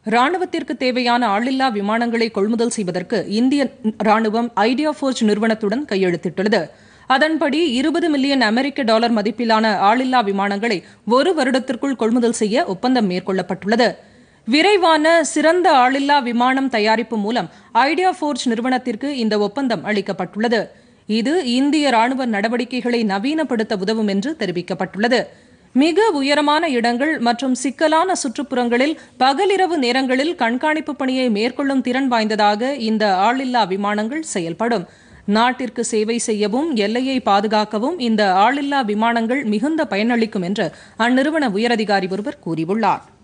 ராணுவத்திற்கு தேவையான ஆளில்லா விமானங்களை கொள்முதல் செய்வதற்கு இந்திய ராணுவம் ஐடியா ஃபோர்ஜ் நிறுவனத்துடன் கையெழுத்திட்டுள்ளது அதன்படி இருபது மில்லியன் அமெரிக்க டாலர் மதிப்பிலான ஆளில்லா விமானங்களை ஒரு வருடத்திற்குள் கொள்முதல் செய்ய ஒப்பந்தம் மேற்கொள்ளப்பட்டுள்ளது விரைவான சிறந்த ஆளில்லா விமானம் தயாரிப்பு மூலம் ஐடியா ஃபோர்ஜ் நிறுவனத்திற்கு இந்த ஒப்பந்தம் அளிக்கப்பட்டுள்ளது இது இந்திய ராணுவ நடவடிக்கைகளை நவீனப்படுத்த உதவும் என்று தெரிவிக்கப்பட்டுள்ளது மிக உயரமான இடங்கள் மற்றும் சிக்கலான சுற்றுப்புறங்களில் பகலிரவு நேரங்களில் கண்காணிப்பு பணியை மேற்கொள்ளும் திறன் வாய்ந்ததாக இந்த ஆளில்லா விமானங்கள் செயல்படும் நாட்டிற்கு சேவை செய்யவும் எல்லையை பாதுகாக்கவும் இந்த ஆளில்லா விமானங்கள் மிகுந்த பயனளிக்கும் என்று அந்நிறுவன உயரதிகாரி ஒருவர் கூறியுள்ளார்